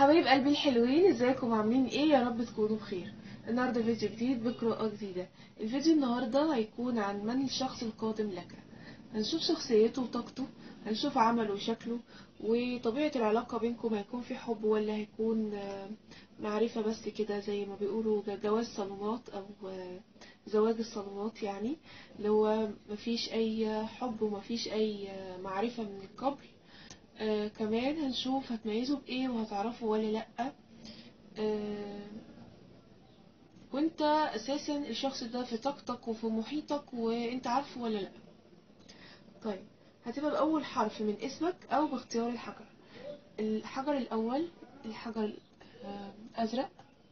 حبايب قلبي الحلوين ازيكم عاملين ايه يا رب تكونوا بخير النهارده فيديو جديد بقراءة جديدة الفيديو النهارده هيكون عن من الشخص القادم لك هنشوف شخصيته وطاقته هنشوف عمله وشكله وطبيعة العلاقة بينكم هيكون في حب ولا هيكون آه، معرفة بس كده زي ما بيقولوا ده جواز صالونات او آه، زواج الصالونات يعني اللي هو مفيش اي حب ومفيش اي آه، معرفة من قبل آه كمان هنشوف هتميزوا بايه وهتعرفوا ولا لأ آه وانت اساسا الشخص ده في طاقتك وفي محيطك وانت عارفه ولا لأ طيب هتبقى بأول حرف من اسمك او باختيار الحجر الحجر الاول الحجر آه، الازرق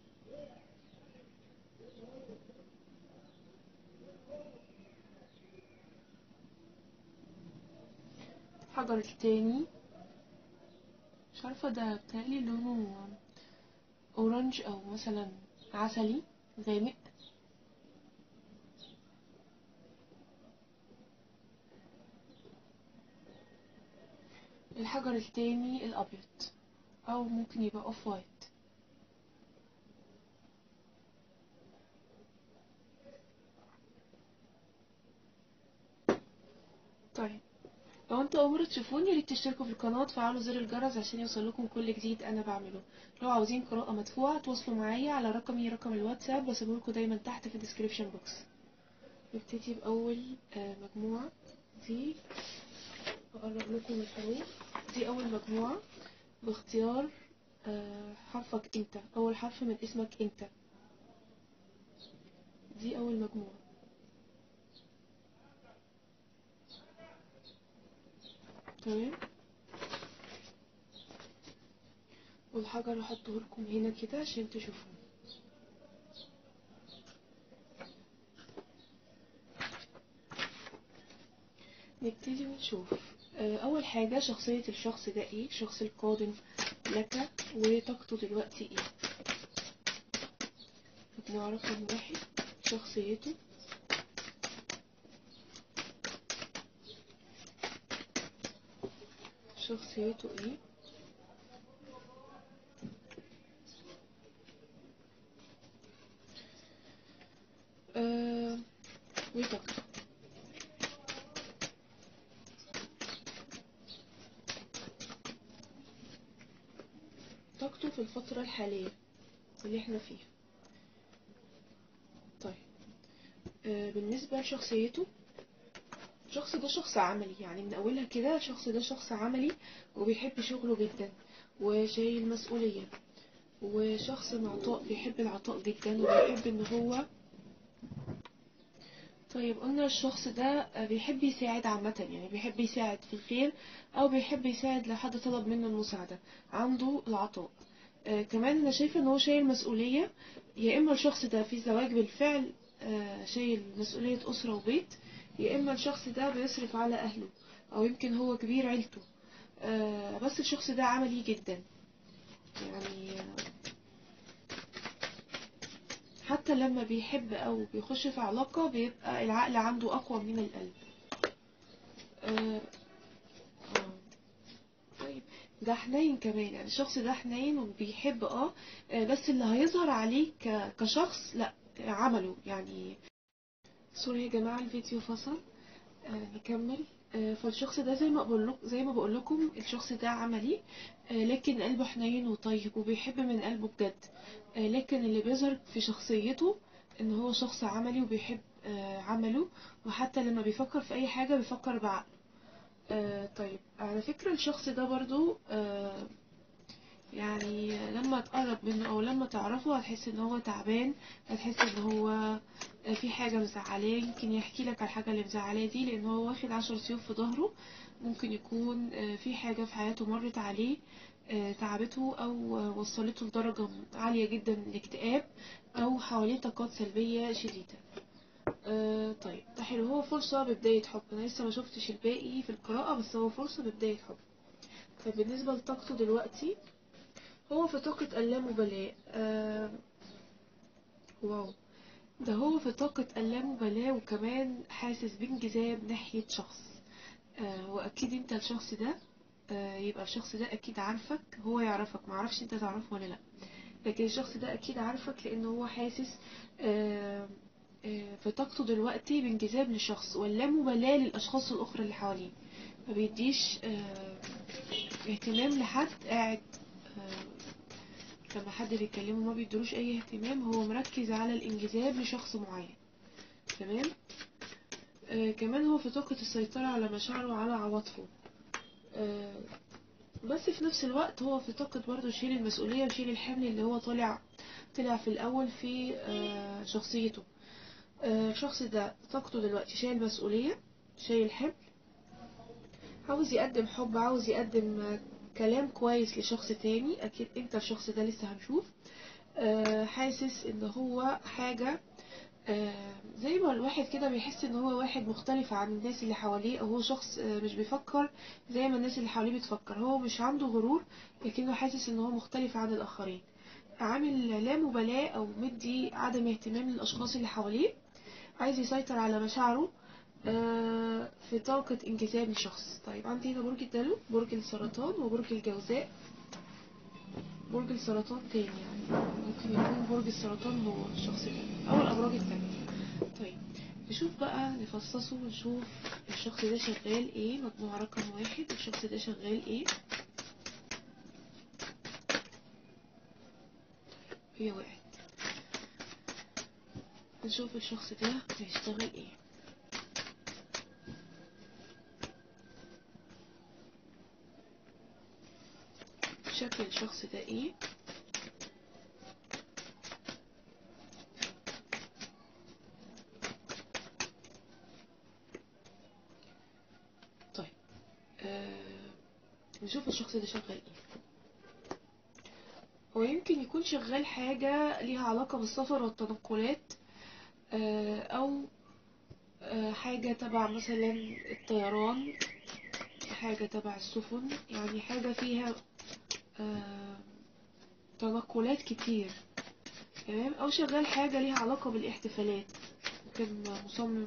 الحجر التاني مش عارفة ده بتهيألي لونه اورنج او مثلا عسلي غامق الحجر التاني الابيض او ممكن يبقى اوف وايت طيب لو انتوا اول مرة تشوفوني ياريت تشتركوا في القناة وتفعلوا زر الجرس عشان يوصلكم كل جديد انا بعمله لو عاوزين قراءة مدفوعة تواصلوا معايا على رقمي رقم الواتساب بسيبهولكوا دايما تحت في الديسكريبشن بوكس نبتدي باول آه، مجموعة دي اقرب لكم الحروف دي اول مجموعة باختيار آه، حرفك انت اول حرف من اسمك انت دي اول مجموعة تمام والحجر هحطه لكم هنا كده عشان تشوفوه نبتدي ونشوف آه، اول حاجة شخصية الشخص ده ايه الشخص القادم لك وطاقته دلوقتي ايه نعرف من واحد شخصيته شخصيته ايه آه وطاقته طاقته في الفترة الحالية اللي احنا فيها طيب آه بالنسبة لشخصيته الشخص ده شخص عملي يعني من اولها كده الشخص ده شخص عملي وبيحب شغله جدا وشايل مسؤولية وشخص معطاء بيحب العطاء جدا وبيحب ان هو طيب قلنا الشخص ده بيحب يساعد عامة يعني بيحب يساعد في الخير او بيحب يساعد لو حد طلب منه المساعدة عنده العطاء آه كمان انا شايفة ان هو شايل مسؤولية يا اما الشخص ده في زواج بالفعل آه شايل مسؤولية اسرة وبيت يا اما الشخص ده بيصرف على اهله او يمكن هو كبير عيلته آه بس الشخص ده عملي جدا يعني حتى لما بيحب او بيخش في علاقة بيبقى العقل عنده اقوى من القلب آه آه. طيب ده حنين كمان يعني الشخص ده حنين وبيحب اه آه، بس اللي هيظهر عليه ك- كشخص لا عمله يعني سوري يا جماعة الفيديو فصل آه نكمل آه فالشخص ده زي ما بقول لكم زي ما بقول لكم الشخص ده عملي آه لكن قلبه حنين وطيب وبيحب من قلبه بجد آه لكن اللي بيظهر في شخصيته ان هو شخص عملي وبيحب آه عمله وحتى لما بيفكر في اي حاجة بيفكر بعقله آه طيب على فكرة الشخص ده برضو آه يعني لما تقرب منه او لما تعرفه هتحس ان هو تعبان هتحس ان هو في حاجة مزعلاه يمكن يحكي لك على الحاجة اللي مزعلاه دي لان هو واخد عشر سيوف في ظهره ممكن يكون في حاجة في حياته مرت عليه تعبته او وصلته لدرجة عالية جدا من الاكتئاب او حواليه طاقات سلبية شديدة آه طيب ده حلو هو فرصة ببداية حب انا لسه ما شفتش الباقي في القراءة بس هو فرصة ببداية حب طيب بالنسبة لطاقته دلوقتي هو في طاقة اللامبالاة آه واو ده هو في طاقة اللامبالاة وكمان حاسس بانجذاب ناحية شخص آه وأكيد انت الشخص ده آه، يبقى الشخص ده اكيد عارفك هو يعرفك معرفش انت تعرفه ولا لا لكن الشخص ده اكيد عارفك لان هو حاسس آه، آه، في طاقته دلوقتي بانجذاب للشخص واللامبالاة للاشخاص الاخرى اللي حواليه ما بيديش آه، اهتمام لحد قاعد آه، لما حد بيكلمه ما بيدروش اي اهتمام هو مركز على الانجذاب لشخص معين تمام آه كمان هو في طاقة السيطرة على مشاعره وعلى عواطفه آه بس في نفس الوقت هو في طاقة برضه شيل المسؤولية وشيل الحمل اللي هو طالع طلع في الأول في آه شخصيته آه الشخص ده طاقته دلوقتي شايل مسؤولية شايل حمل عاوز يقدم حب عاوز يقدم آه، كلام كويس لشخص تاني أكيد انت الشخص ده لسه هنشوف آه حاسس ان هو حاجة آه، زي ما الواحد كده بيحس ان هو واحد مختلف عن الناس اللي حواليه او هو شخص آه، مش بيفكر زي ما الناس اللي حواليه بتفكر هو مش عنده غرور لكنه حاسس ان هو مختلف عن الاخرين عامل لا مبالاة او مدي عدم اهتمام للاشخاص اللي حواليه عايز يسيطر على مشاعره آه، في طاقة انجذاب الشخص طيب عندي هنا برج الدلو برج السرطان وبرج الجوزاء برج السرطان تاني يعني ممكن يكون برج السرطان هو الشخص ده أو الأبراج التانية طيب نشوف بقى نفصصه ونشوف الشخص ده شغال ايه مجموعة رقم واحد الشخص ده شغال ايه هي وقعت نشوف الشخص ده بيشتغل ايه شكل الشخص ده ايه طيب آه نشوف الشخص ده شغال ايه هو يمكن يكون شغال حاجة ليها علاقة بالسفر والتنقلات آه او آه حاجة تبع مثلا الطيران حاجة تبع السفن يعني حاجة فيها آه تنقلات كتير تمام او شغال حاجة ليها علاقة بالاحتفالات ممكن مصمم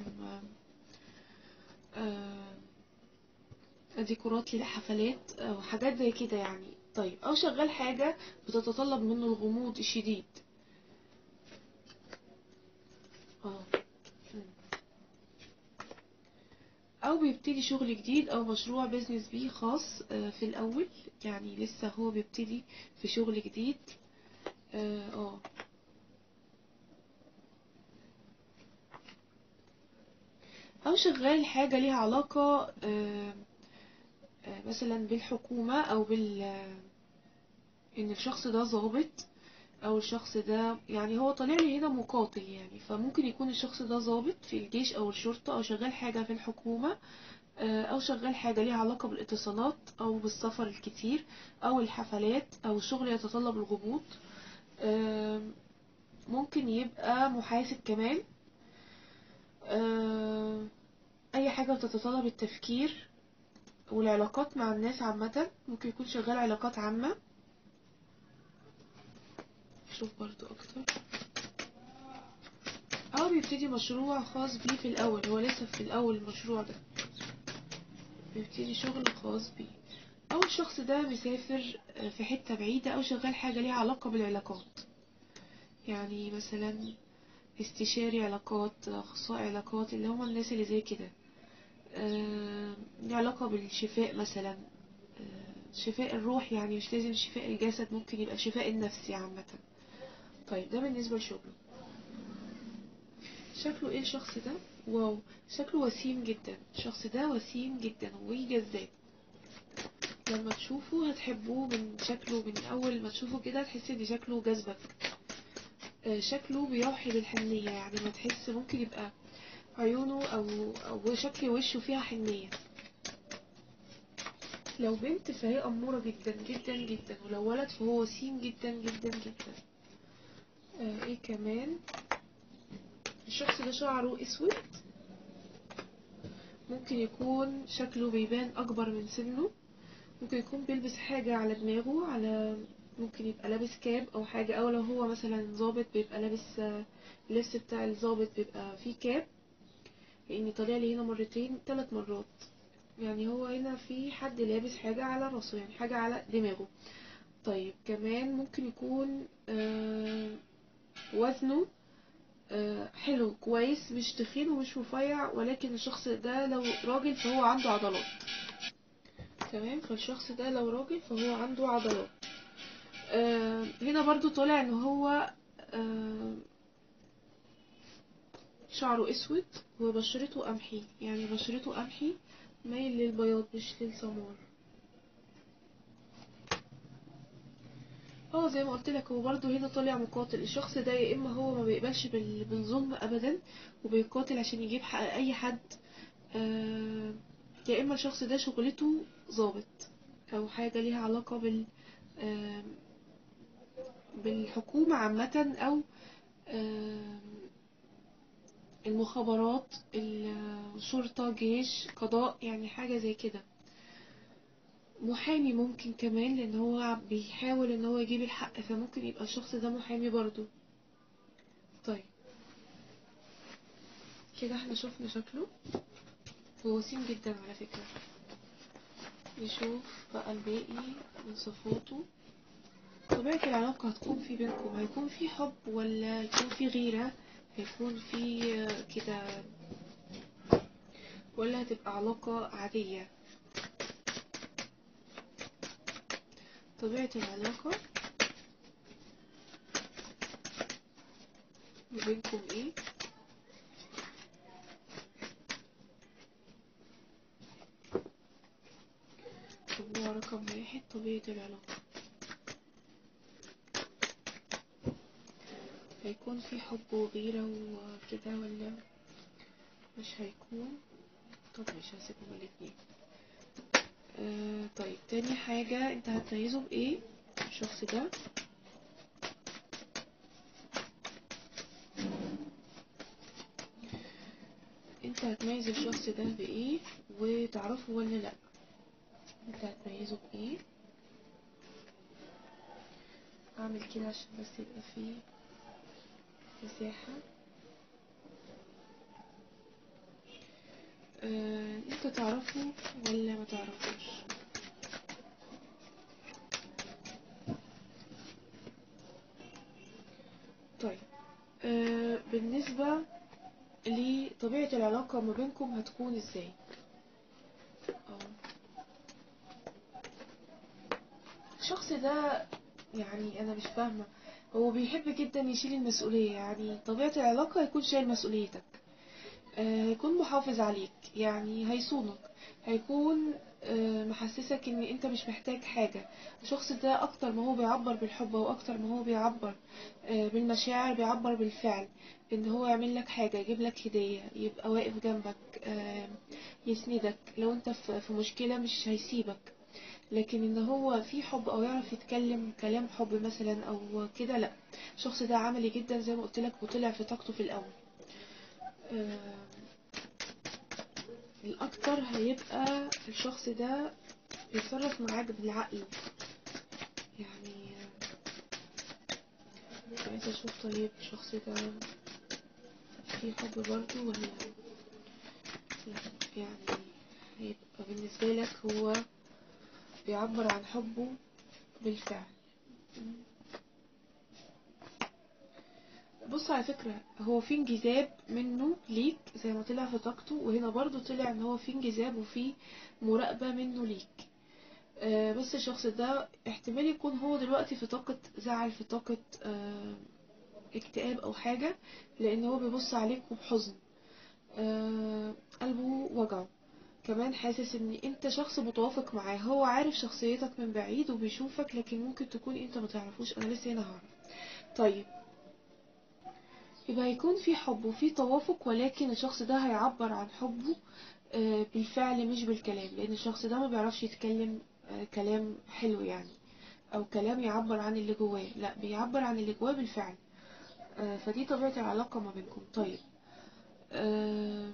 آه، آه، ديكورات للحفلات او حاجات زي كده يعني طيب او شغال حاجة بتتطلب منه الغموض الشديد اه مم. او بيبتدي شغل جديد او مشروع بيزنس بيه خاص آه، في الاول يعني لسه هو بيبتدي في شغل جديد اه آه. او شغال حاجة ليها علاقة آه، آه، مثلا بالحكومة او بال آه، ان الشخص ده ضابط او الشخص ده يعني هو طالع لي هنا مقاتل يعني فممكن يكون الشخص ده ضابط في الجيش او الشرطة او شغال حاجة في الحكومة آه، او شغال حاجة ليها علاقة بالاتصالات او بالسفر الكتير او الحفلات او الشغل يتطلب الغموض آه، ممكن يبقى محاسب كمان آه، اي حاجة بتتطلب التفكير والعلاقات مع الناس عامة ممكن يكون شغال علاقات عامة شوف برضو اكتر او بيبتدي مشروع خاص بيه في الاول هو لسه في الاول المشروع ده بيبتدي شغل خاص بيه او الشخص ده مسافر في حتة بعيدة او شغال حاجة ليها علاقة بالعلاقات يعني مثلا استشاري علاقات اخصائي علاقات اللي هم الناس اللي زي كده آه، ليه علاقة بالشفاء مثلا آه، شفاء الروح يعني مش لازم شفاء الجسد ممكن يبقى شفاء النفسي عامة طيب ده بالنسبة لشغله شكله ايه الشخص ده واو شكله وسيم جدا الشخص ده وسيم جدا وجذاب لما تشوفه هتحبوه من شكله من اول ما تشوفه كده هتحس ان شكله جذبك آه، شكله بيوحي بالحنية يعني ما تحس ممكن يبقى عيونه او او شكل وشه فيها حنية لو بنت فهي أمورة جدا جدا جدا ولو ولد فهو وسيم جدا جدا جدا آه ايه كمان الشخص ده شعره اسود ممكن يكون شكله بيبان اكبر من سنه ممكن يكون بيلبس حاجة على دماغه على ممكن يبقى لابس كاب او حاجة او لو هو مثلا ظابط بيبقى لابس آه، اللبس بتاع الظابط بيبقى فيه كاب لاني طالع لي هنا مرتين ثلاث مرات يعني هو هنا في حد لابس حاجة على راسه يعني حاجة على دماغه طيب كمان ممكن يكون آه، وزنه آه، حلو كويس مش تخين ومش رفيع ولكن الشخص ده لو راجل فهو عنده عضلات تمام فالشخص ده لو راجل فهو عنده عضلات آه، هنا برضو طلع ان هو آه، شعره اسود وبشرته قمحي يعني بشرته قمحي مايل للبياض مش للسمار اه زي ما قلت لك هو برضه هنا طالع مقاتل الشخص ده يا اما هو ما بيقبلش بال- بالظلم ابدا وبيقاتل عشان يجيب حق اي حد آه، يا اما الشخص ده شغلته ضابط او حاجه ليها علاقه بال آه، بالحكومه عامه او آه، المخابرات الشرطه جيش قضاء يعني حاجه زي كده محامي ممكن كمان لان هو بيحاول ان هو يجيب الحق فممكن يبقى الشخص ده محامي برضو طيب كده احنا شفنا شكله هو وسيم جدا على فكرة نشوف بقى الباقي من صفاته طبيعة العلاقة هتكون في بينكم هيكون في حب ولا هيكون في غيرة هيكون في آه، كده ولا هتبقى علاقة عادية طبيعة العلاقة ما بينكم ايه طب هو رقم واحد طبيعة العلاقة هيكون في حب وغيرة وكده ولا مش هيكون طب مش هسيبهم الاتنين آه طيب تاني حاجة انت هتميزه بايه الشخص ده انت هتميز الشخص ده بايه وتعرفه ولا لا انت هتميزه بايه اعمل كده عشان بس يبقى فيه مساحة آه، انت تعرفه ولا ما تعرفوش طيب آه، بالنسبة لطبيعة العلاقة ما بينكم هتكون ازاي اه الشخص ده يعني انا مش فاهمة هو بيحب جدا يشيل المسؤولية يعني طبيعة العلاقة هيكون شايل مسؤوليتك آه، هيكون محافظ عليك يعني هيصونك هيكون آه، محسسك ان انت مش محتاج حاجة الشخص ده اكتر ما هو بيعبر بالحب واكتر ما هو بيعبر آه، بالمشاعر بيعبر بالفعل ان هو يعمل لك حاجة يجيب لك هدية يبقى واقف جنبك آه، يسندك لو انت في في مشكلة مش هيسيبك لكن ان هو في حب او يعرف يتكلم كلام حب مثلا او كده لا الشخص ده عملي جدا زي ما قلت لك وطلع في طاقته في الاول آه، الأكتر هيبقى الشخص ده بيتصرف معاك بالعقل يعني آه، عايزة أشوف طيب الشخص ده فيه حب برضه ولا لا يعني هيبقى بالنسبة لك هو بيعبر عن حبه بالفعل بص على فكرة هو في انجذاب منه ليك زي ما طلع في طاقته وهنا برضو طلع ان هو في انجذاب وفي مراقبة منه ليك آه، بس الشخص ده احتمال يكون هو دلوقتي في طاقة زعل في طاقة آه، اكتئاب او حاجة لان هو بيبص عليك وبحزن آه، قلبه وجعه كمان حاسس ان انت شخص متوافق معاه هو عارف شخصيتك من بعيد وبيشوفك لكن ممكن تكون انت ما تعرفوش انا لسه هنا هعرف طيب يبقى هيكون في حب وفي توافق ولكن الشخص ده هيعبر عن حبه آه، بالفعل مش بالكلام لان الشخص ده ما بيعرفش يتكلم آه، كلام حلو يعني او كلام يعبر عن اللي جواه لا بيعبر عن اللي جواه بالفعل آه، فدي طبيعة العلاقة ما بينكم طيب آه،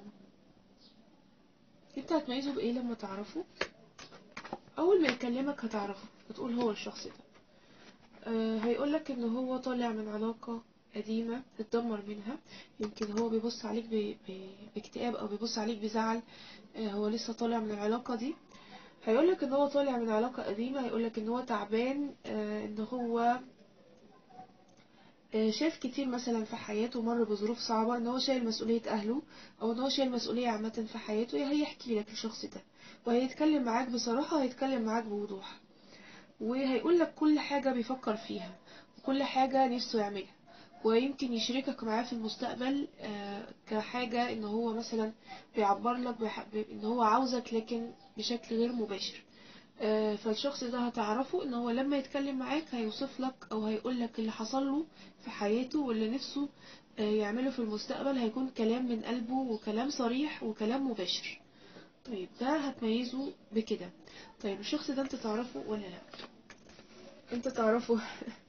انت هتميزه بايه لما تعرفه اول ما يكلمك هتعرفه هتقول هو الشخص ده آه، هيقولك ان هو طالع من علاقة قديمة اتدمر منها يمكن هو بيبص عليك ب- ب- باكتئاب او بيبص عليك بزعل آه، هو لسه طالع من العلاقة دي هيقولك ان هو طالع من علاقة قديمة هيقولك ان هو تعبان آه، ان هو آه، شاف كتير مثلا في حياته مر بظروف صعبة ان هو شايل مسؤولية اهله او ان هو شايل مسؤولية عامة في حياته هيحكي لك الشخص ده وهيتكلم معاك بصراحة هيتكلم معاك بوضوح وهيقول لك كل حاجة بيفكر فيها وكل حاجة نفسه يعملها ويمكن يشاركك معاه في المستقبل آه، كحاجة ان هو مثلا بيعبر لك بح- ب- ان هو عاوزك لكن بشكل غير مباشر آه، فالشخص ده هتعرفه ان هو لما يتكلم معاك هيوصف لك او هيقول لك اللي حصل له في حياته واللي نفسه آه، يعمله في المستقبل هيكون كلام من قلبه وكلام صريح وكلام مباشر طيب ده هتميزه بكده طيب الشخص ده انت تعرفه ولا لا انت تعرفه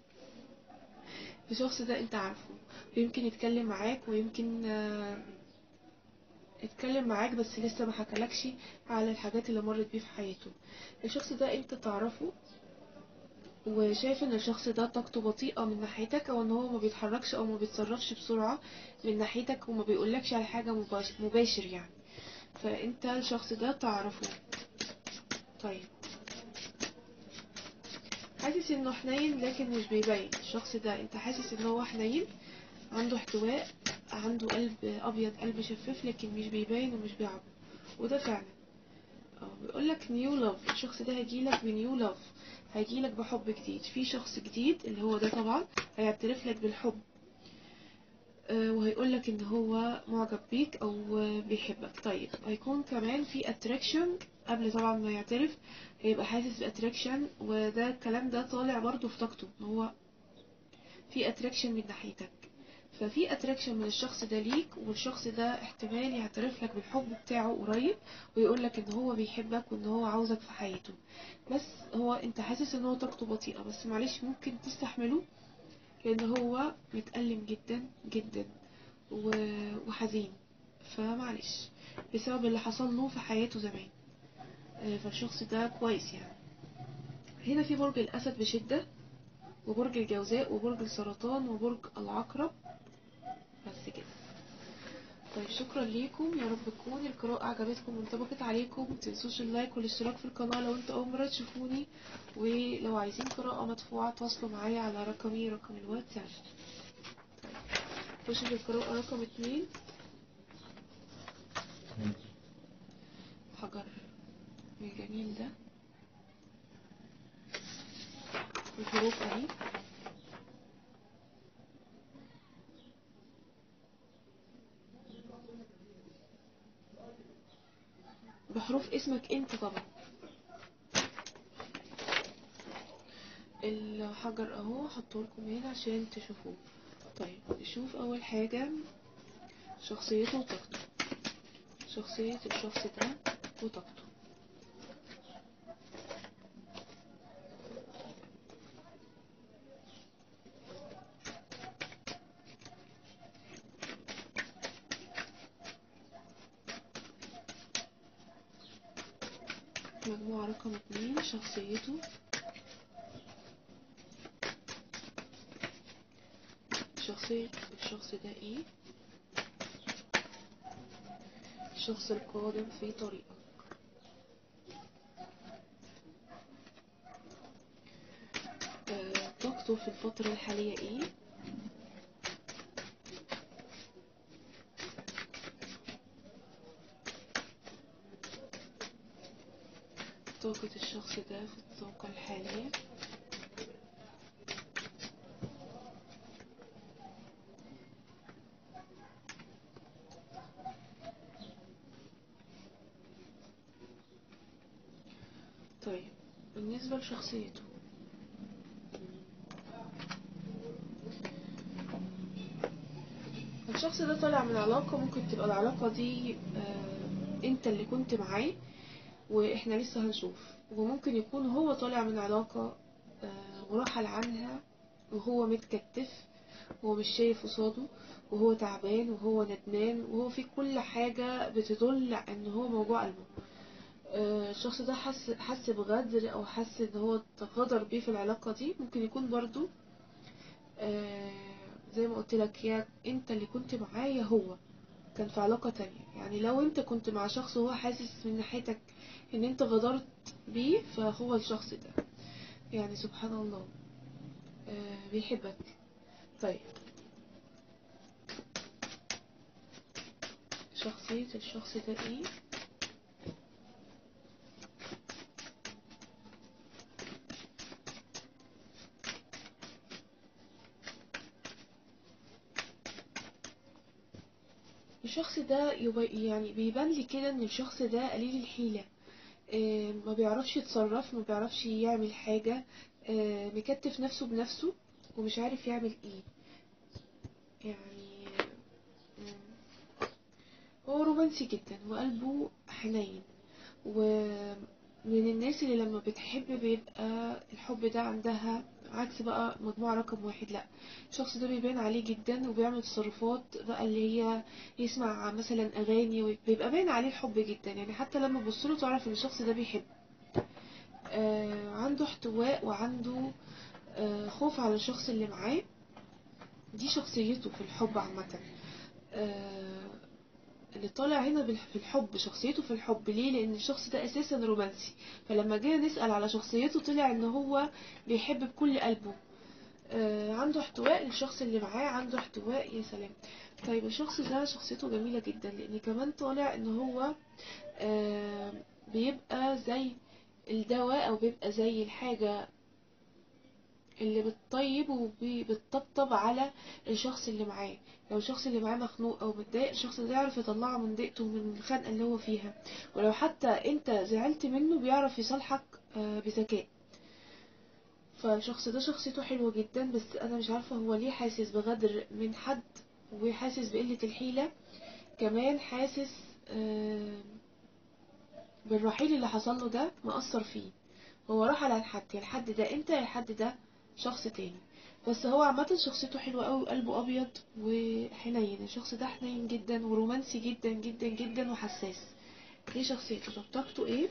الشخص ده انت عارفه ويمكن يتكلم معاك ويمكن آه، اتكلم معاك بس لسه ما حكالكش على الحاجات اللي مرت بيه في حياته الشخص ده انت تعرفه وشايف ان الشخص ده طاقته بطيئة من ناحيتك او ان هو ما بيتحركش او ما بيتصرفش بسرعة من ناحيتك وما بيقولكش على حاجة مباش- مباشر يعني فانت الشخص ده تعرفه طيب حاسس انه حنين لكن مش بيبين الشخص ده انت حاسس ان هو حنين عنده احتواء عنده قلب ابيض قلب شفاف لكن مش بيبين ومش بيعبر وده فعلا اه بيقول لك نيو لاف الشخص ده هيجيلك بنيو لاف هيجيلك بحب جديد في شخص جديد اللي هو ده طبعا هيعترف لك بالحب آه، وهيقول لك ان هو معجب بيك او آه، بيحبك طيب هيكون كمان في اتراكشن قبل طبعا ما يعترف هيبقى حاسس باتراكشن وده الكلام ده طالع برضو في طاقته ان هو في اتراكشن من ناحيتك ففي اتراكشن من الشخص ده ليك والشخص ده احتمال يعترف لك بالحب بتاعه قريب ويقول لك ان هو بيحبك وان هو عاوزك في حياته بس هو انت حاسس ان هو طاقته بطيئة بس معلش ممكن تستحمله لان هو متألم جدا جدا و- وحزين فمعلش بسبب اللي حصل له في حياته زمان آه، فالشخص ده كويس يعني هنا في برج الأسد بشدة وبرج الجوزاء وبرج السرطان وبرج العقرب بس كده طيب شكرا ليكم يا رب تكون القراءة عجبتكم وانطبقت عليكم متنسوش اللايك والاشتراك في القناة لو انتوا أول مرة تشوفوني ولو عايزين قراءة مدفوعة تواصلوا معايا على رقمي رقم الواتساب طيب خش في القراءة رقم اتنين حجر الجميل ده الحروف اهي بحروف اسمك انت طبعا الحجر اهو حطه لكم هنا عشان تشوفوه طيب نشوف اول حاجة شخصيته وطاقته شخصية الشخص ده وطاقته مجموعة رقم اتنين شخصيته شخصية الشخص ده ايه الشخص القادم في طريقك آه، طاقته في الفترة الحالية ايه طاقة الشخص ده في الطاقة الحالية طيب بالنسبة لشخصيته الشخص ده طالع من علاقة ممكن تبقى العلاقة دي آه، انت اللي كنت معاه واحنا لسه هنشوف وممكن يكون هو طالع من علاقة آه، ورحل عنها وهو متكتف وهو مش شايف قصاده وهو تعبان وهو ندمان وهو في كل حاجة بتدل ان هو موجوع قلبه آه، الشخص ده حس حس بغدر او حس ان هو تغدر بيه في العلاقة دي ممكن يكون برضو آه، زي ما قلت لك يا انت اللي كنت معاه يا هو كان في علاقة تانية يعني لو انت كنت مع شخص وهو حاسس من ناحيتك ان انت غدرت بيه فهو الشخص ده يعني سبحان الله آه بيحبك طيب شخصية الشخص ده ايه الشخص ده يبي- يعني بيبان لي كده ان الشخص ده قليل الحيلة آه، ما بيعرفش يتصرف ما بيعرفش يعمل حاجة آه، مكتف نفسه بنفسه ومش عارف يعمل ايه يعني مم، هو رومانسي جدا وقلبه حنين ومن الناس اللي لما بتحب بيبقى الحب ده عندها عكس بقى مجموعة رقم واحد لا الشخص ده بيبان عليه جدا وبيعمل تصرفات بقى اللي هي يسمع مثلا اغاني وبيبقى باين عليه الحب جدا يعني حتى لما تبصله تعرف ان الشخص ده بيحب آه عنده احتواء وعنده آه خوف على الشخص اللي معاه دي شخصيته في الحب عامة آه اللي طالع هنا بالح- في الحب شخصيته في الحب ليه لان الشخص ده اساسا رومانسي فلما جينا نسأل على شخصيته طلع ان هو بيحب بكل قلبه آه عنده احتواء للشخص اللي معاه عنده احتواء يا سلام طيب الشخص ده شخصيته جميلة جدا لان كمان طالع ان هو آه بيبقى زي الدواء او بيبقى زي الحاجة اللي بتطيب وبتطبطب على الشخص اللي معاه لو الشخص اللي معاه مخنوق او متضايق الشخص ده يعرف يطلعه من ضيقته ومن الخنقه اللي هو فيها ولو حتى انت زعلت منه بيعرف يصالحك آه، بذكاء فالشخص ده شخصيته حلوة جدا بس انا مش عارفة هو ليه حاسس بغدر من حد وحاسس بقلة الحيلة كمان حاسس آه، بالرحيل اللي حصل له ده مأثر فيه هو راح على الحد يا الحد ده انت يا الحد ده شخص تاني بس هو عامة شخصيته حلوة قوي وقلبه أبيض وحنين الشخص ده حنين جدا ورومانسي جدا جدا جدا وحساس دي شخصيته طب طاقته ايه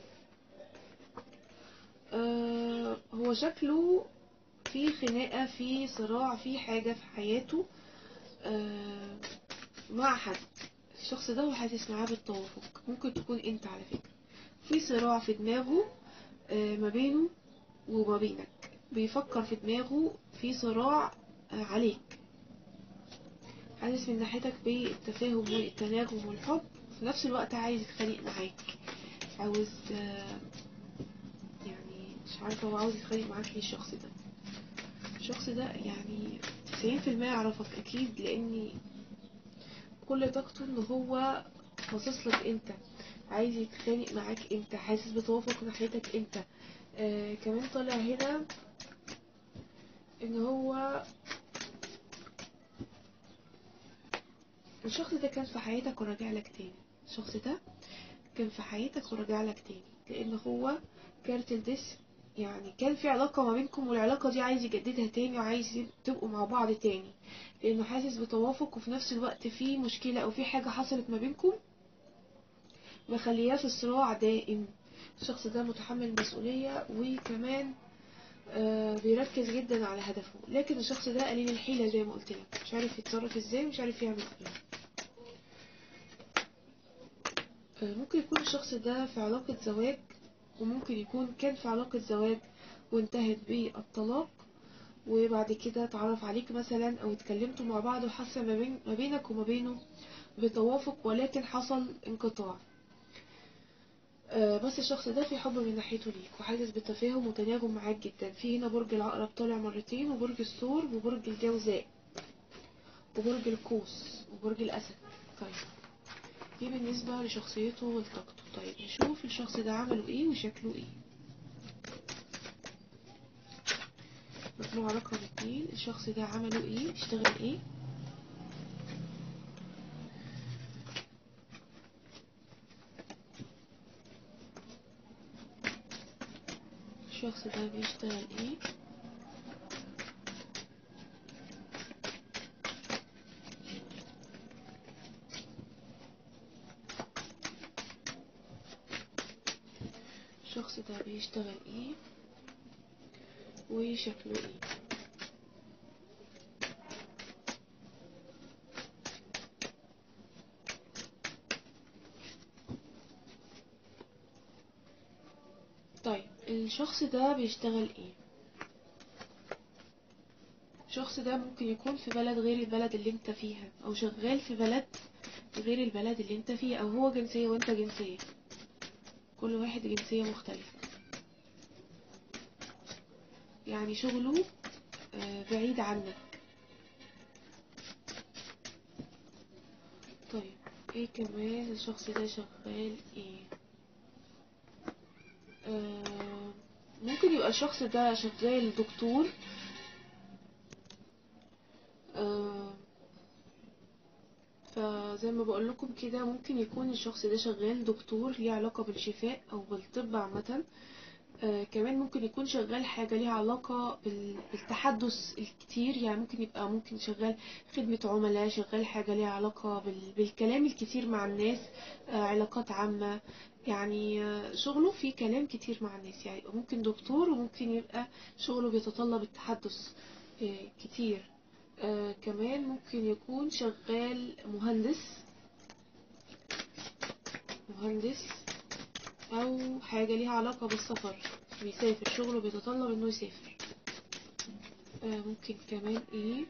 آه هو شكله في خناقة في صراع في حاجة في حياته آه مع حد الشخص ده هو حاسس معاه بالتوافق ممكن تكون انت على فكرة في صراع في دماغه آه ما بينه وما بينك بيفكر في دماغه في صراع آه، عليك حاسس من ناحيتك بالتفاهم والتناغم والحب في نفس الوقت عايز يتخانق معاك عاوز آه، يعني مش عارفة هو عاوز يتخانق معاك ليه الشخص ده الشخص ده يعني 90% يعرفك أكيد لأني كل طاقته إن هو باصص لك أنت عايز يتخانق معاك أنت حاسس بتوافق ناحيتك أنت آه كمان طالع هنا إن هو الشخص ده كان في حياتك وراجع لك تاني الشخص ده كان في حياتك وراجع لك تاني لان هو كارت الدس يعني كان في علاقة ما بينكم والعلاقة دي عايز يجددها تاني وعايز تبقوا مع بعض تاني لانه حاسس بتوافق وفي نفس الوقت في مشكلة او في حاجة حصلت ما بينكم مخلياه في صراع دائم الشخص ده متحمل مسؤولية وكمان آه بيركز جدا على هدفه لكن الشخص ده قليل الحيلة زي ما قلت لك مش عارف يتصرف ازاي مش عارف يعمل ايه آه، ممكن يكون الشخص ده في علاقة زواج وممكن يكون كان في علاقة زواج وانتهت بالطلاق وبعد كده اتعرف عليك مثلا او اتكلمتوا مع بعض وحاسة ما, بين ما بينك وما بينه بتوافق ولكن حصل انقطاع آه، بس الشخص ده في حب من ناحيته ليك وحاسس بالتفاهم وتناغم معاك جدا في هنا برج العقرب طالع مرتين وبرج الثور وبرج الجوزاء وبرج القوس وبرج الاسد طيب دي بالنسبة لشخصيته وطاقته طيب نشوف الشخص ده عمله ايه وشكله ايه مجموعة رقم اتنين الشخص ده عمله ايه اشتغل ايه الشخص ده بيشتغل ايه الشخص ده بيشتغل ايه وشكله ايه الشخص ده بيشتغل ايه الشخص ده ممكن يكون في بلد غير البلد اللي انت فيها او شغال في بلد غير البلد اللي انت فيها او هو جنسية وانت جنسية كل واحد جنسية مختلفة يعني شغله آه، بعيد عنك طيب ايه كمان الشخص ده شغال ايه آه، ممكن يبقى الشخص ده شغال دكتور آه، فزي ما بقول لكم كده ممكن يكون الشخص ده شغال دكتور ليه علاقة بالشفاء او بالطب عامة آه، كمان ممكن يكون شغال حاجة ليها علاقة بال- بالتحدث الكتير يعني ممكن يبقى ممكن شغال خدمة عملاء شغال حاجة ليها علاقة بال- بالكلام الكتير مع الناس آه، علاقات عامة يعني آه، شغله فيه كلام كتير مع الناس يعني يبقى ممكن دكتور وممكن يبقى شغله بيتطلب التحدث آه، كتير آه، كمان ممكن يكون شغال مهندس مهندس او حاجة ليها علاقة بالسفر بيسافر شغله بيتطلب انه يسافر آه، ممكن كمان ايه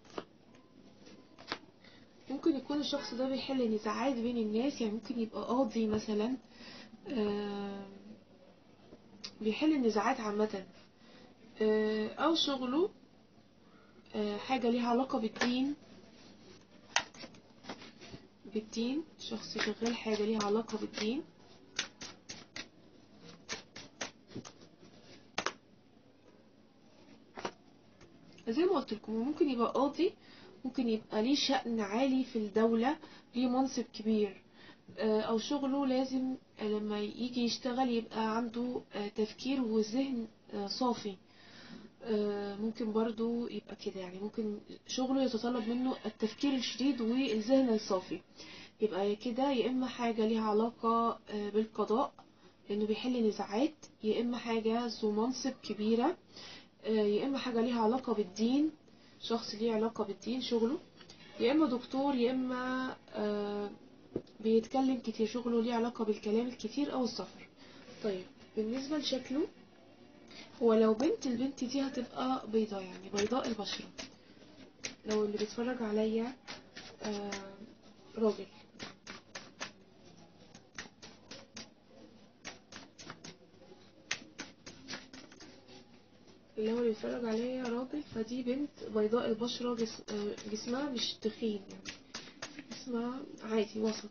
ممكن يكون الشخص ده بيحل نزاعات بين الناس يعني ممكن يبقى قاضي مثلا آه، بيحل النزاعات عامة آه، او شغله آه، حاجة ليها علاقة بالدين بالدين شخص شغال حاجة ليها علاقة بالدين زي ما قلت لكم ممكن يبقى قاضي ممكن يبقى ليه شأن عالي في الدولة ليه منصب كبير آه، او شغله لازم لما يجي يشتغل يبقى عنده آه، تفكير وذهن آه، صافي آه، ممكن برضو يبقى كده يعني ممكن شغله يتطلب منه التفكير الشديد والذهن الصافي يبقى يا كده يا اما حاجة ليها علاقة آه، بالقضاء لانه بيحل نزاعات يا اما حاجة ذو منصب كبيرة آه، يا اما حاجة ليها علاقة بالدين شخص ليه علاقة بالدين شغله يا اما دكتور يا اما آه، بيتكلم كتير شغله ليه علاقة بالكلام الكتير او السفر طيب بالنسبة لشكله هو لو بنت البنت دي هتبقى بيضاء يعني بيضاء البشرة لو اللي بيتفرج عليا آه، راجل اللي هو اللي بيتفرج عليا راجل فدي بنت بيضاء البشرة جس... آه، جسمها مش تخين يعني جسمها عادي وسط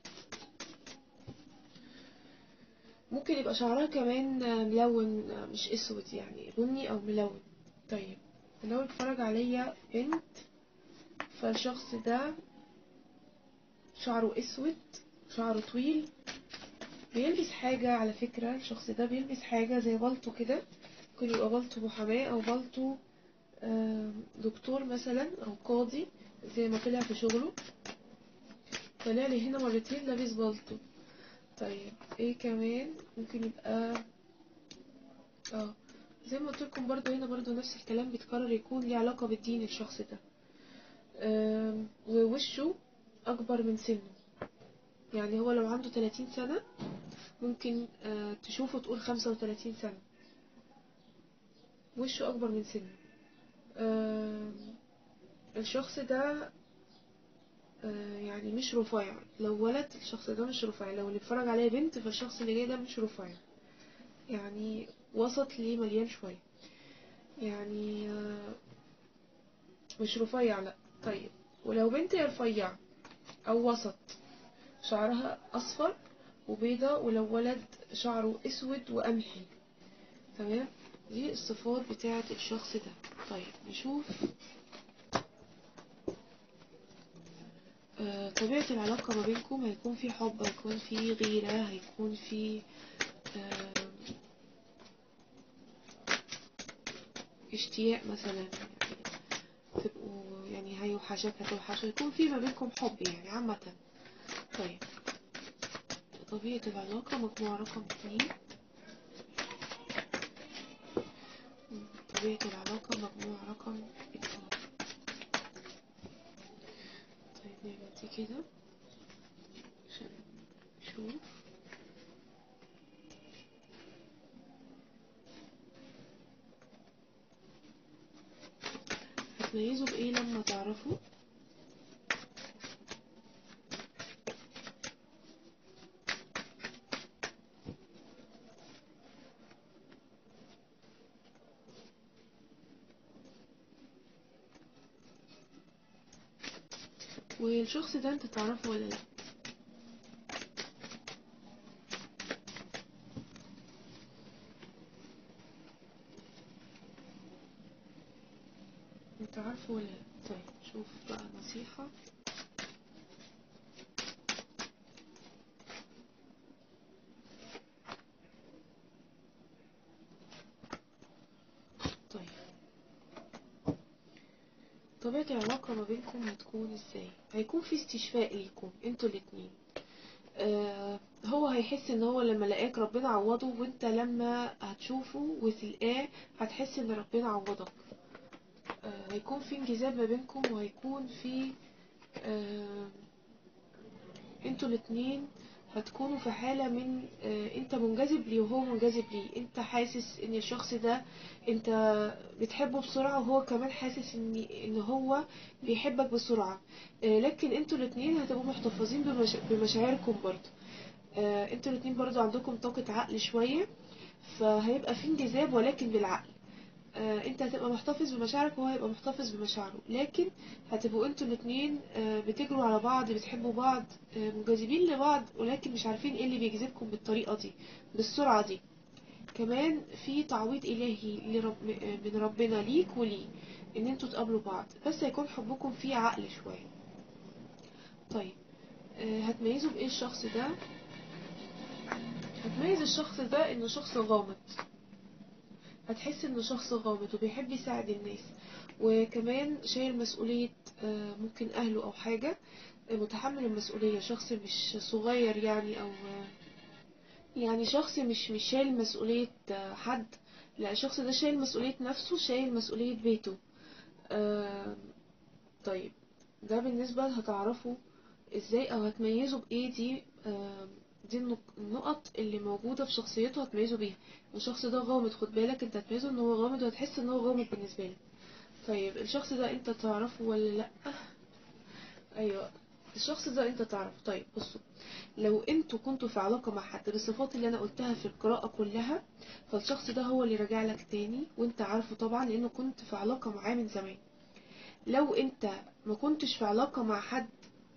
ممكن يبقى شعرها كمان آه، ملون آه، مش اسود يعني بني او ملون طيب لو اتفرج عليا بنت فالشخص ده شعره اسود شعره طويل بيلبس حاجة على فكرة الشخص ده بيلبس حاجة زي بلطو كده ممكن يبقى بلطو محاماة او بلطو آه، دكتور مثلا او قاضي زي ما طلع في شغله طلع لي هنا مرتين لابس بلطو طيب ايه كمان ممكن يبقى اه زي ما قلت لكم برضو هنا برضو نفس الكلام بيتكرر يكون ليه علاقة بالدين الشخص ده آم، ووشه اكبر من سنه يعني هو لو عنده 30 سنة ممكن آه، تشوفه تقول 35 سنة وشه اكبر من سنه آم، الشخص ده آه، يعني مش رفيع لو ولد الشخص ده مش رفيع لو اللي بيتفرج عليه بنت فالشخص اللي جاي ده مش رفيع يعني وسط ليه مليان شوية يعني آه، مش رفيع لا طيب ولو بنت هي رفيعة او وسط شعرها اصفر وبيضة ولو ولد شعره اسود وقمحي تمام دي الصفات بتاعة الشخص ده طيب نشوف آه، طبيعة العلاقة ما بينكم هيكون في حب هيكون في غيرة هيكون في آه، اشتياق مثلا تبقوا يعني هيوحشك هتوحشه يكون في ما بينكم حب يعني عامة طيب طبيعة العلاقة مجموعة رقم اتنين طبيعة العلاقة مجموعة رقم اتنين طيب نعمل دي كده عشان نشوف هتميزوا بإيه لما تعرفوا والشخص ده انت تعرفه ولا لا انت عارفه ولا لا طيب شوف بقى نصيحة طيب طبيعة العلاقة ما بينكم هتكون ازاي هيكون في استشفاء ليكم انتوا الاتنين آه هو هيحس ان هو لما لقاك ربنا عوضه وانت لما هتشوفه وتلقاه هتحس ان ربنا عوضك آه هيكون في انجذاب ما بينكم وهيكون في آه انتوا الاتنين هتكونوا في حالة من آه انت منجذب ليه وهو منجذب ليه انت حاسس ان الشخص ده انت بتحبه بسرعة وهو كمان حاسس ان ان هو بيحبك بسرعة آه لكن انتوا الاتنين هتبقوا محتفظين بمشا... بمشاعركم برضه آه انتوا الاتنين برضه عندكم طاقة عقل شوية فهيبقى في انجذاب ولكن بالعقل آه انت هتبقى محتفظ بمشاعرك وهو هيبقى محتفظ بمشاعره لكن هتبقوا انتوا الاتنين آه بتجروا على بعض بتحبوا بعض آه منجذبين لبعض ولكن مش عارفين ايه اللي بيجذبكم بالطريقة دي بالسرعة دي كمان في تعويض إلهي لرب من ربنا ليك وليه إن انتوا تقابلوا بعض بس هيكون حبكم فيه عقل شوية طيب هتميزوا بإيه الشخص ده هتميز الشخص ده إنه شخص غامض هتحس إنه شخص غامض وبيحب يساعد الناس وكمان شايل مسؤولية ممكن أهله أو حاجة متحمل المسؤولية شخص مش صغير يعني أو يعني شخص مش مش شايل مسؤولية حد لا الشخص ده شايل مسؤولية نفسه شايل مسؤولية بيته آه طيب ده بالنسبة هتعرفوا ازاي او هتميزوا بايه دي آه دي النقط اللي موجودة في شخصيته هتميزوا بيها الشخص ده غامض خد بالك انت هتميزه ان هو غامض وهتحس ان هو غامض بالنسبة لك طيب الشخص ده انت تعرفه ولا لا ايوه الشخص ده انت تعرفه طيب بصوا لو انتوا كنتوا في علاقة مع حد بالصفات اللي انا قلتها في القراءة كلها فالشخص ده هو اللي راجع لك تاني وانت عارفه طبعا لانه كنت في علاقة معاه من زمان لو انت ما كنتش في علاقة مع حد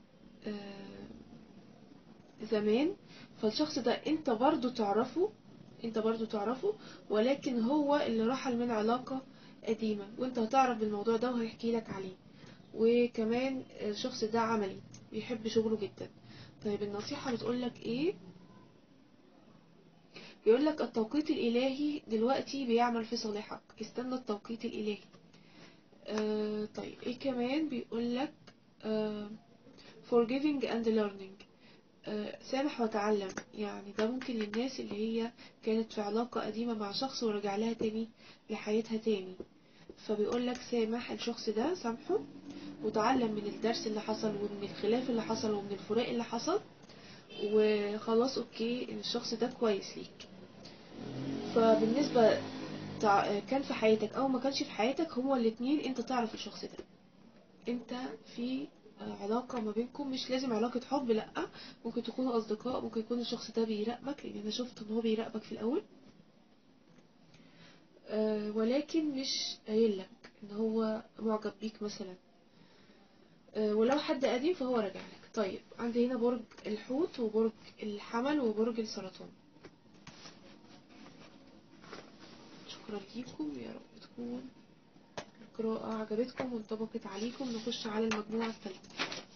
زمان فالشخص ده انت برضو تعرفه انت برضو تعرفه ولكن هو اللي رحل من علاقة قديمة وانت هتعرف بالموضوع ده وهيحكي لك عليه وكمان الشخص ده عملي بيحب شغله جدا طيب النصيحة بتقولك ايه بيقولك التوقيت الالهي دلوقتي بيعمل في صالحك استنى التوقيت الالهي آه طيب ايه كمان بيقولك آه forgiving and learning آه سامح وتعلم يعني ده ممكن للناس اللي هي كانت في علاقة قديمة مع شخص ورجع لها تاني لحياتها تاني فبيقولك سامح الشخص ده سامحه وتعلم من الدرس اللي حصل ومن الخلاف اللي حصل ومن الفراق اللي حصل وخلاص اوكي ان الشخص ده كويس ليك فبالنسبة كان في حياتك او ما كانش في حياتك هما الاتنين انت تعرف الشخص ده انت في علاقة ما بينكم مش لازم علاقة حب لأ ممكن تكونوا أصدقاء ممكن يكون الشخص ده بيراقبك لأن أنا شفت إن هو بيراقبك في الأول أه ولكن مش قايل لك إن هو معجب بيك مثلا أه ولو حد قديم فهو راجع لك طيب عندي هنا برج الحوت وبرج الحمل وبرج السرطان شكرا ليكم يا رب تكون القراءة عجبتكم وانطبقت عليكم نخش على المجموعة الثالثة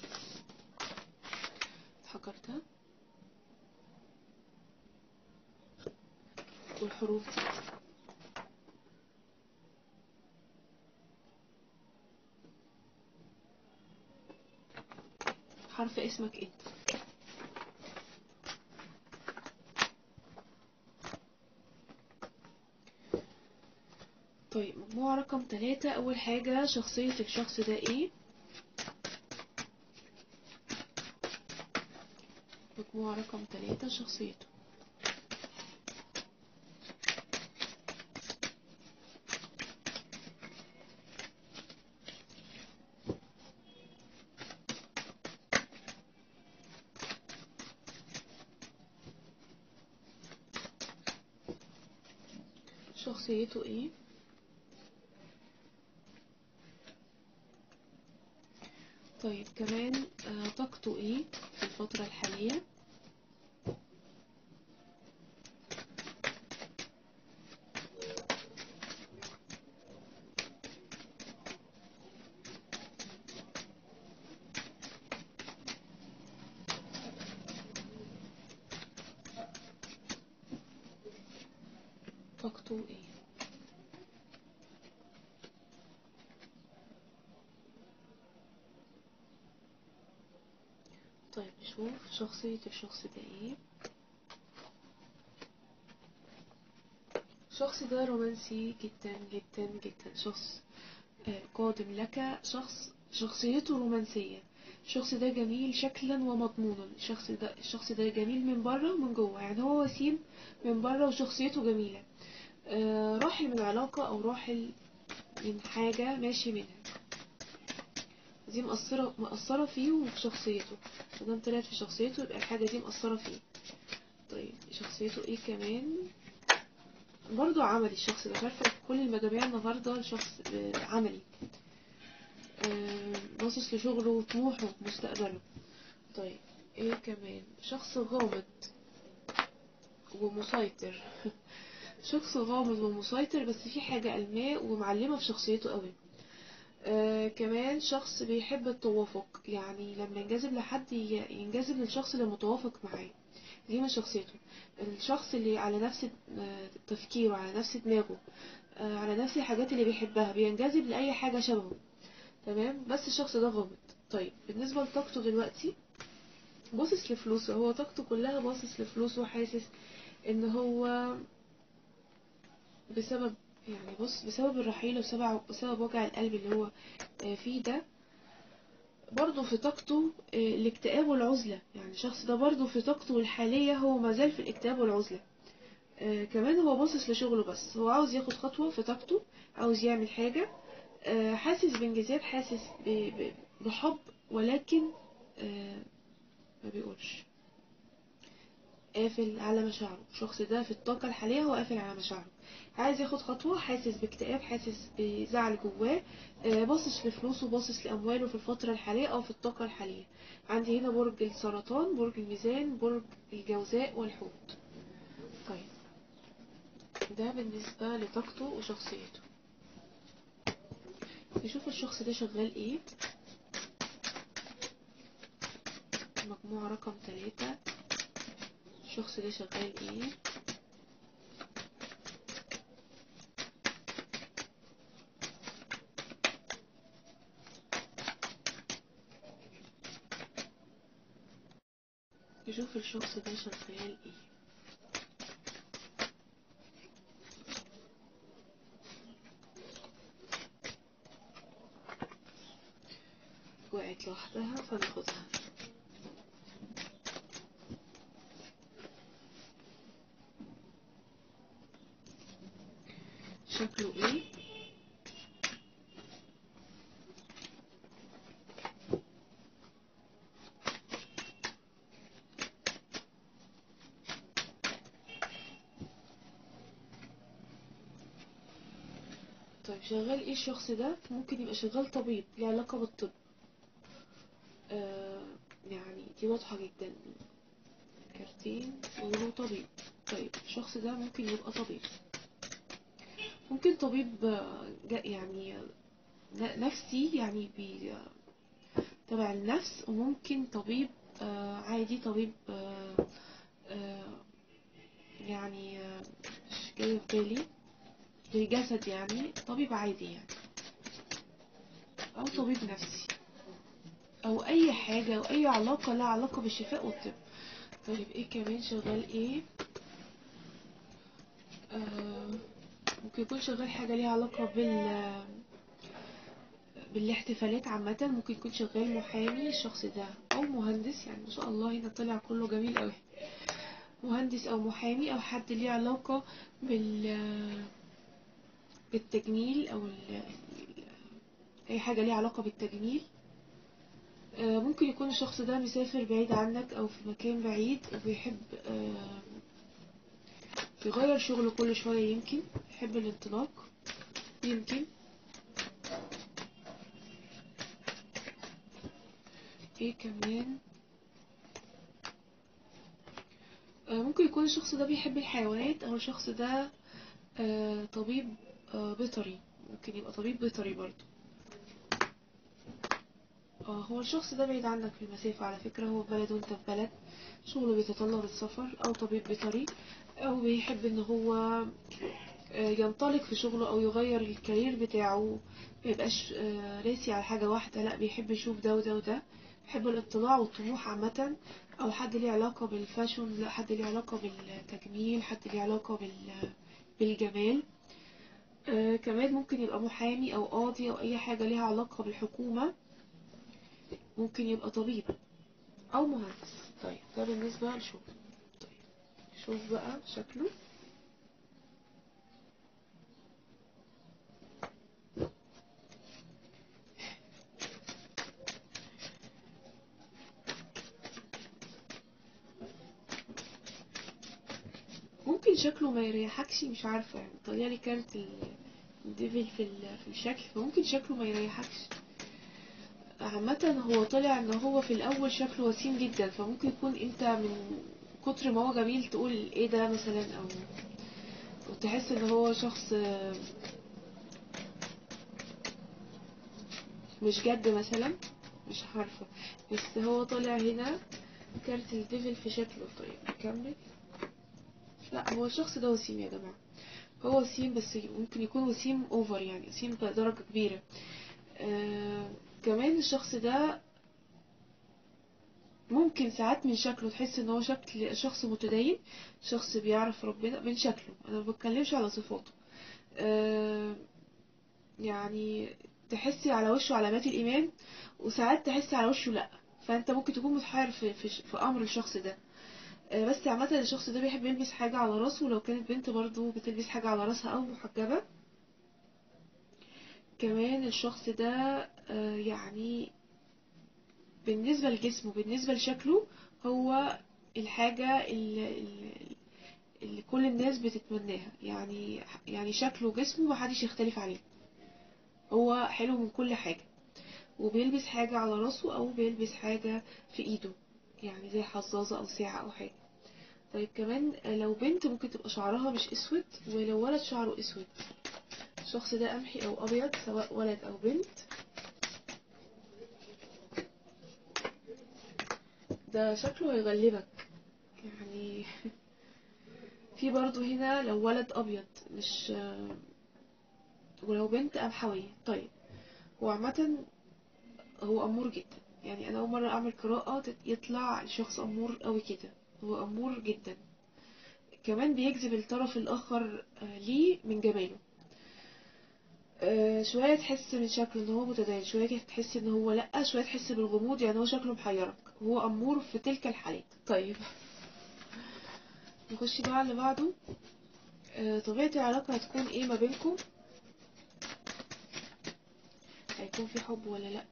اتحكرتها والحروف دي حرف اسمك انت طيب مجموعة رقم ثلاثة أول حاجة شخصية الشخص ده ايه مجموعة رقم ثلاثة شخصيته شخصيته ايه طيب كمان آه، طاقته ايه في الفترة الحالية طاقته ايه طيب نشوف شخصية الشخص ده ايه الشخص ده رومانسي جدا جدا جدا شخص آه، قادم لك شخص شخصيته رومانسية الشخص ده جميل شكلا ومضمونا الشخص ده الشخص ده جميل من بره ومن جوه يعني هو وسيم من بره وشخصيته جميلة آه، راحل من علاقة أو راحل من حاجة ماشي منها دي مأثرة مأثرة فيه وفي شخصيته مادام طلعت في شخصيته يبقى الحاجة دي مأثرة فيه طيب شخصيته ايه كمان برضو عملي الشخص ده مش عارفة كل المجاميع النهاردة شخص آه، عملي آه، باصص لشغله وطموحه ومستقبله طيب ايه كمان شخص غامض ومسيطر شخص غامض ومسيطر بس في حاجة ألماه ومعلمة في شخصيته قوي آه كمان شخص بيحب التوافق يعني لما ينجذب لحد ي- ينجذب للشخص اللي متوافق معاه دي من شخصيته الشخص اللي على نفس آه، تفكيره على نفس دماغه آه، على نفس الحاجات اللي بيحبها بينجذب لأي حاجة شبهه تمام بس الشخص ده غامض طيب بالنسبة لطاقته دلوقتي باصص لفلوسه هو طاقته كلها باصص لفلوسه وحاسس ان هو بسبب يعني بص بسبب الرحيل وبسبب بسبب وجع القلب اللي هو آه، فيه ده برضه في طاقته آه، الاكتئاب والعزلة يعني الشخص ده برضه في طاقته الحالية هو مازال في الاكتئاب والعزلة آه، كمان هو باصص لشغله بس هو عاوز ياخد خطوة في طاقته عاوز يعمل حاجة آه، حاسس بانجذاب حاسس ب- ب- بحب ولكن آه، ما بيقولش قافل على مشاعره الشخص ده في الطاقة الحالية هو قافل على مشاعره عايز ياخد خطوة حاسس باكتئاب حاسس بزعل جواه آه، باصص لفلوسه باصص لأمواله في الفترة الحالية أو في الطاقة الحالية عندي هنا برج السرطان برج الميزان برج الجوزاء والحوت طيب ده بالنسبة لطاقته وشخصيته نشوف الشخص ده شغال ايه مجموعة رقم ثلاثة الشخص ده شغال ايه نشوف الشخص ده شغال ايه وقعت لوحدها فناخدها شكله ايه طيب شغال ايه الشخص ده ممكن يبقى شغال طبيب ليه علاقة بالطب آه يعني دي واضحة جدا كارتين وله طبيب طيب الشخص ده ممكن يبقى طبيب ممكن طبيب آه، جا- يعني آه، ن- نفسي يعني بي آه، تبع النفس وممكن طبيب آه، عادي طبيب آه، آه، يعني آه، مش جاي في بالي للجسد يعني طبيب عادي يعني أو طبيب نفسي أو أي حاجة أو أي علاقة لها علاقة بالشفاء والطب طيب إيه كمان شغال إيه آه ممكن يكون شغال حاجة ليها علاقة بال بالاحتفالات عامة ممكن يكون شغال محامي الشخص ده أو مهندس يعني ما شاء الله هنا طلع كله جميل أوي مهندس أو محامي أو حد ليه علاقة بال بالتجميل أو ال... أي حاجة ليها علاقة بالتجميل آه، ممكن يكون الشخص ده مسافر بعيد عنك أو في مكان بعيد وبيحب آه، يغير شغله كل شوية يمكن يحب الانطلاق يمكن ايه كمان آه، ممكن يكون الشخص ده بيحب الحيوانات او الشخص ده آه، طبيب آه، بيطري ممكن يبقى طبيب بيطري برضه اه هو الشخص ده بعيد عنك في المسافة على فكرة هو في بلد وانت في بلد شغله بيتطلب السفر او طبيب بيطري او بيحب ان هو آه، ينطلق في شغله او يغير الكارير بتاعه ما يبقاش آه، راسي على حاجة واحدة لا بيحب يشوف ده وده وده بيحب الاطلاع والطموح عامة او حد ليه علاقة بالفاشن لا حد ليه علاقة بالتجميل حد ليه علاقة بال بالجمال آه كمان ممكن يبقى محامي او قاضي او اي حاجة ليها علاقة بالحكومة ممكن يبقى طبيب او مهندس طيب ده بالنسبة للشغل طيب شوف بقى شكله ممكن شكله ما يريحكش مش عارفة يعني طلع لي كارت ال- الديفل في ال- في الشكل فممكن شكله ما يريحكش عامة هو طلع ان هو في الاول شكله وسيم جدا فممكن يكون انت من كتر ما هو جميل تقول ايه ده مثلا او أو تحس ان هو شخص آه، مش جد مثلا مش عارفة بس هو طالع هنا كارت الديفل في شكله طيب نكمل لا هو الشخص ده وسيم يا جماعة هو وسيم بس ممكن يكون وسيم اوفر يعني وسيم بدرجة كبيرة آه كمان الشخص ده ممكن ساعات من شكله تحس ان هو شكل شخص متدين شخص بيعرف ربنا من شكله انا ما بتكلمش على صفاته آه يعني تحسي على وشه علامات الايمان وساعات تحسي على وشه لا فانت ممكن تكون متحير في, في, في امر الشخص ده آه، بس عامة الشخص ده بيحب يلبس حاجة على راسه ولو كانت بنت برضو بتلبس حاجة على راسها أو محجبة كمان الشخص ده آه، يعني بالنسبة لجسمه بالنسبة لشكله هو الحاجة اللي, اللي- اللي كل الناس بتتمناها يعني يعني شكله وجسمه محدش يختلف عليه هو حلو من كل حاجة وبيلبس حاجة على راسه أو بيلبس حاجة في إيده يعني زي حظاظة أو ساعة أو حاجة طيب كمان لو بنت ممكن تبقى شعرها مش اسود ولو ولد شعره اسود الشخص ده قمحي او ابيض سواء ولد او بنت ده شكله هيغلبك يعني في برضو هنا لو ولد ابيض مش ولو بنت قمحوية طيب هو عامة هو امور جدا يعني انا اول مرة اعمل قراءة تت- يطلع الشخص امور قوي كده هو امور جدا كمان بيجذب الطرف الاخر آه، ليه من جماله آه، شوية تحس من شكله ان هو متدين شوية تحس ان هو لأ شوية تحس بالغموض يعني هو شكله محيرك هو أمور في تلك الحالات طيب نخش بقى على اللي بعده آه، طبيعة العلاقة هتكون ايه ما بينكم هيكون في حب ولا لأ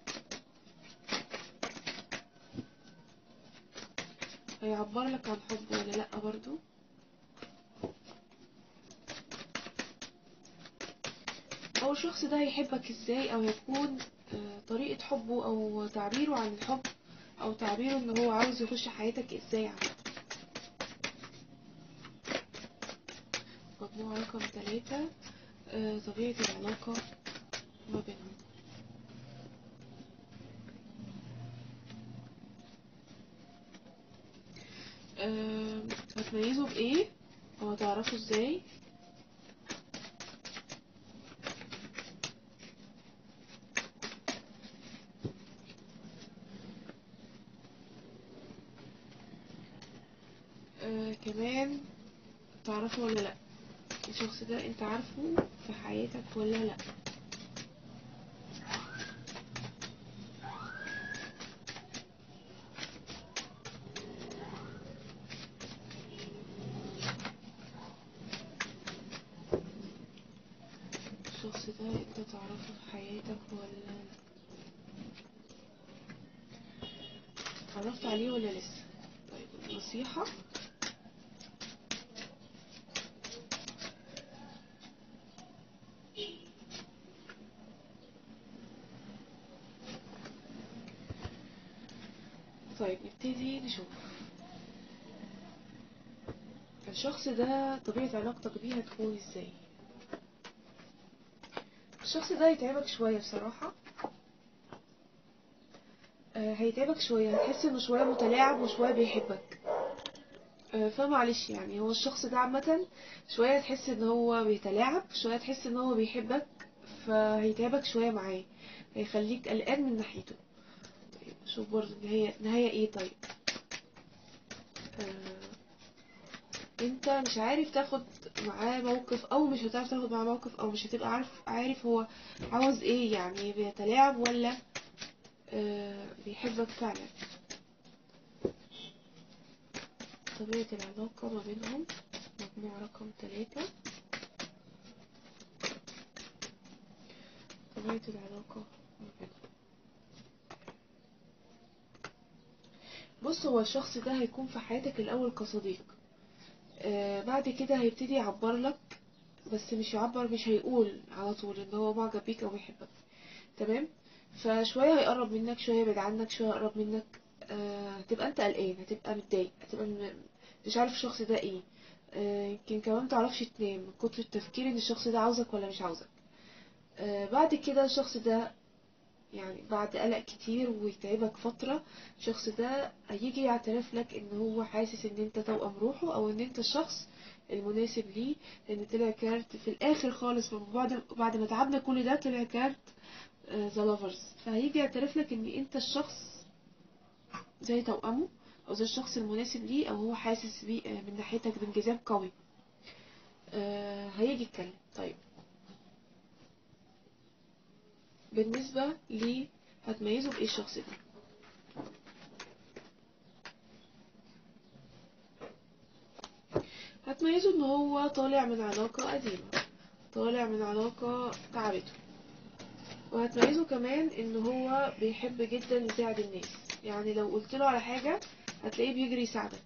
هيعبر لك عن حب ولا لأ برضو او الشخص ده هيحبك ازاي او هيكون آه، طريقة حبه او تعبيره عن الحب او تعبيره ان هو عاوز يخش حياتك ازاي يعني مجموعة رقم ثلاثة آه، طبيعة العلاقة ما بينهم آه، هتميزوا بإيه أو هتعرفوا إزاي آه، كمان تعرفوا ولا لأ الشخص ده أنت عارفه في حياتك ولا لأ الشخص ده أنت تعرفه في حياتك ولا لأ اتعرفت عليه ولا لسه طيب نصيحة طيب نبتدي نشوف الشخص ده طبيعة علاقتك بيه هتكون ازاي الشخص ده هيتعبك شوية بصراحة آه، هيتعبك شوية هتحس انه شوية متلاعب وشوية بيحبك آه، فمعلش يعني هو الشخص ده عامة شوية تحس ان هو بيتلاعب شوية تحس ان هو بيحبك فهيتعبك شوية معاه هيخليك قلقان من ناحيته طيب شوف برضه النهاية نهاية ايه طيب آه، انت مش عارف تاخد معاه موقف او مش هتعرف تاخد معاه موقف او مش هتبقى عارف عارف هو عاوز ايه يعني بيتلاعب ولا آه، بيحبك فعلا طبيعة العلاقة ما بينهم مجموع رقم ثلاثة طبيعة العلاقة ما بينهم بص هو الشخص ده هيكون في حياتك الأول كصديق آه بعد كده هيبتدي يعبر لك بس مش يعبر مش هيقول على طول ان هو معجب بيك او بيحبك تمام فشوية هيقرب منك شوية يبعد عنك شوية يقرب منك آه هتبقى انت قلقان هتبقى متضايق هتبقى م- مش عارف الشخص ده ايه آه يمكن كمان متعرفش تنام من كتر التفكير ان الشخص ده عاوزك ولا مش عاوزك آه بعد كده الشخص ده يعني بعد قلق كتير ويتعبك فترة الشخص ده هيجي يعترف لك ان هو حاسس ان انت توأم روحه او ان انت الشخص المناسب ليه لان طلع كارت في الاخر خالص من بعد بعد ما تعبنا كل ده طلع كارت ذا لافرز فهيجي يعترف لك ان انت الشخص زي توأمه او زي الشخص المناسب ليه او هو حاسس بيه آه، من ناحيتك بانجذاب قوي آه، هيجي يتكلم طيب بالنسبة لي هتميزه بإيه الشخص ده هتميزه ان هو طالع من علاقة قديمة طالع من علاقة تعبته وهتميزه كمان ان هو بيحب جدا يساعد الناس يعني لو قلت له على حاجة هتلاقيه بيجري يساعدك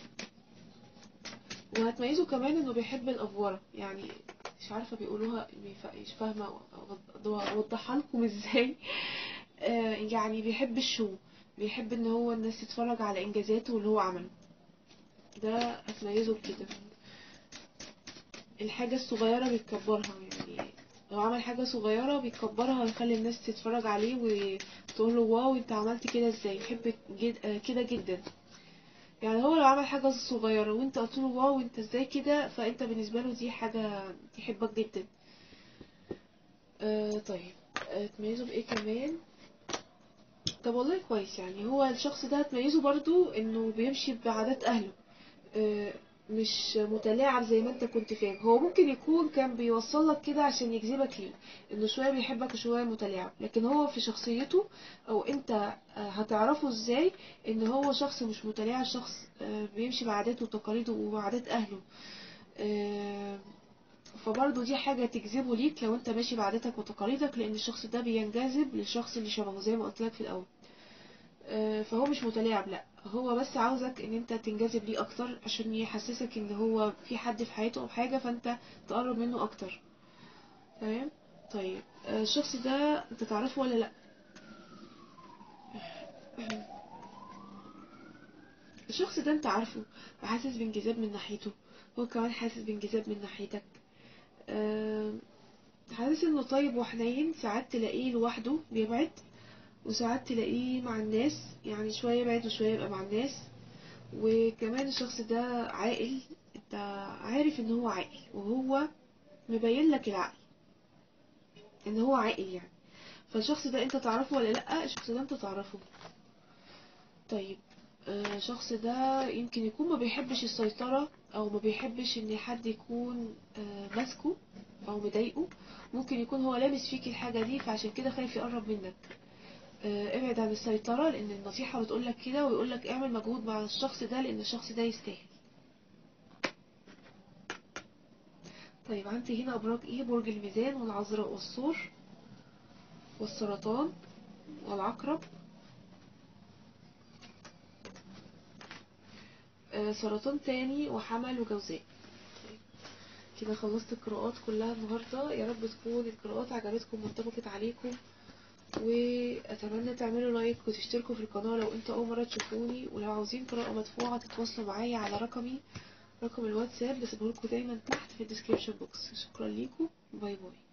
وهتميزه كمان انه بيحب الافوره يعني مش عارفه بيقولوها مش فاهمه أوض- اوضحها لكم ازاي آه، يعني بيحب الشو بيحب ان هو الناس تتفرج على انجازاته واللي هو عمله ده هتميزه بكده الحاجه الصغيره بيكبرها يعني لو عمل حاجه صغيره بيكبرها ويخلي الناس تتفرج عليه وتقول له واو انت عملت كده ازاي يحب جد آه، كده جدا يعني هو لو عمل حاجة صغيرة وانت قلت له واو انت ازاي كده فانت بالنسبة له دي حاجة يحبك جدا آه طيب آه تميزه بايه كمان طب والله كويس يعني هو الشخص ده هتميزه برضو انه بيمشي بعادات اهله آه مش متلاعب زي ما انت كنت فاهم هو ممكن يكون كان بيوصل لك كده عشان يجذبك ليه انه شوية بيحبك وشوية متلاعب لكن هو في شخصيته او انت آه، هتعرفه ازاي ان هو شخص مش متلاعب شخص آه، بيمشي بعاداته وتقاليده وعادات اهله آه، فبرضه دي حاجة تجذبه ليك لو انت ماشي بعاداتك وتقاليدك لان الشخص ده بينجذب للشخص اللي شبهه زي ما قلت لك في الاول آه، فهو مش متلاعب لا هو بس عاوزك ان انت تنجذب ليه اكتر عشان يحسسك ان هو في حد في حياته او حاجة فانت تقرب منه اكتر تمام طيب آه، الشخص ده انت تعرفه ولا لا الشخص ده انت عارفه وحاسس بانجذاب من ناحيته هو كمان حاسس بانجذاب من ناحيتك آم، حاسس انه طيب وحنين ساعات تلاقيه لوحده بيبعد وساعات تلاقيه مع الناس يعني شوية يبعد وشوية يبقى مع الناس وكمان الشخص ده عاقل انت عارف ان هو عاقل وهو مبين لك العقل ان هو عاقل يعني فالشخص ده انت تعرفه ولا لا الشخص ده انت تعرفه طيب آه، الشخص ده يمكن يكون ما بيحبش السيطرة او ما بيحبش ان حد يكون آه، ماسكه او مضايقه ممكن يكون هو لامس فيك الحاجة دي فعشان كده خايف يقرب منك آه، ابعد عن السيطرة لان النصيحة بتقولك كده ويقولك اعمل مجهود مع الشخص ده لان الشخص ده يستاهل طيب عندي هنا ابراج ايه برج الميزان والعذراء والثور والسرطان والعقرب آه، سرطان تاني وحمل وجوزاء طيب، كده خلصت القراءات كلها النهاردة يا رب تكون القراءات عجبتكم وانطبقت عليكم واتمنى تعملوا لايك وتشتركوا في القناة لو انتوا اول مرة تشوفوني ولو عاوزين قراءة مدفوعة تتواصلوا معايا على رقمي رقم الواتساب بسيبهولكوا دايما تحت في الديسكريبشن بوكس شكرا ليكم باي باي